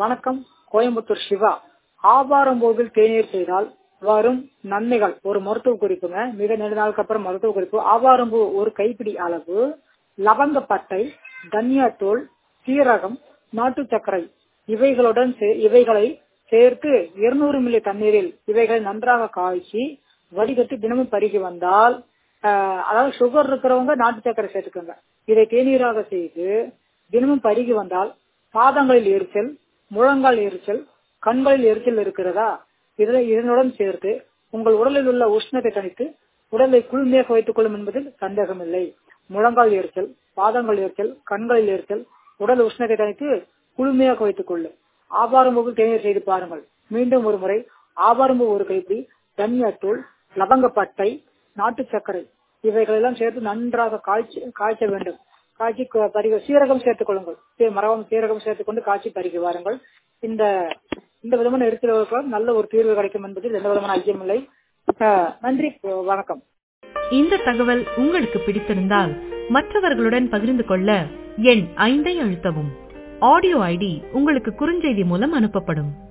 வணக்கம் கோயம்புத்தூர் சிவா ஆவாரம்போவில் தேநீர் செய்தால் வரும் நன்மைகள் ஒரு மருத்துவ குறிப்புங்க மிக நீண்ட நாளுக்கு அப்புறம் மருத்துவ குறிப்பு ஆவாரம்பூ ஒரு கைப்பிடி அளவு லவங்கப்பட்டை தனியாத்தூள் சீரகம் நாட்டு சர்க்கரை இவைகளுடன் சே- இவைகளை சேர்த்து 200 மில்லி தண்ணீரில் இவைகளை நன்றாக காய்ச்சி வடிகட்டி தினமும் பருகி வந்தால் ஆஹ், அதாவது சுகர் இருக்கிறவங்க நாட்டு சர்க்கரை சேர்த்துக்கோங்க இதை தேநீராக செய்து தினமும் பருகி வந்தால் பாதங்களில் எரிச்சல் முழங்கால் எரிச்சல் கண்களில் எரிச்சல் இருக்கிறதா இதில் இதனுடன் சேர்த்து உங்கள் உடலில் உள்ள உஷ்ணத்தை தணித்து உடலை குளுமையாக வைத்துக் கொள்ளும் என்பதில் சந்தேகமில்லை முழங்கால் எரிச்சல் பாதங்கள் எரிச்சல் கண்களில் எரிச்சல் உடல் உஷ்ணத்தை தணித்து குளுமையாக வைத்துக் கொள்ளும் ஆவாரம்பூவில் தேநீர் செய்து பாருங்கள் மீண்டும் ஒரு முறை ஆவாரம்பூ ஒரு கைப்பிடி தனியாத்தூள் லவங்கப்பட்டை நாட்டு சர்க்கரை இவைகளெல்லாம் சேர்த்து நன்றாக காய்ச்சி காய்ச்ச வேண்டும் காய்ச்சி க- பருக சீரகம் சேர்த்துக் கொள்ளுங்கள் சீ- மரவம் சீரகம் சேர்த்துக் கொண்டு காய்ச்சி பருகி வாருங்கள் இந்த இந்த விதமான எரிச்சல்களுக்கு நல்ல ஒரு தீர்வு கிடைக்கும் என்பதில் எந்த விதமான ஐயமில்லை அஹ், நன்றி வணக்கம் இந்த தகவல் உங்களுக்கு பிடித்திருந்தால் மற்றவர்களுடன் பகிர்ந்து கொள்ள எண் ஐந்தை அழுத்தவும் ஆடியோ ஐடி உங்களுக்கு குறுஞ்செய்தி மூலம் அனுப்பப்படும்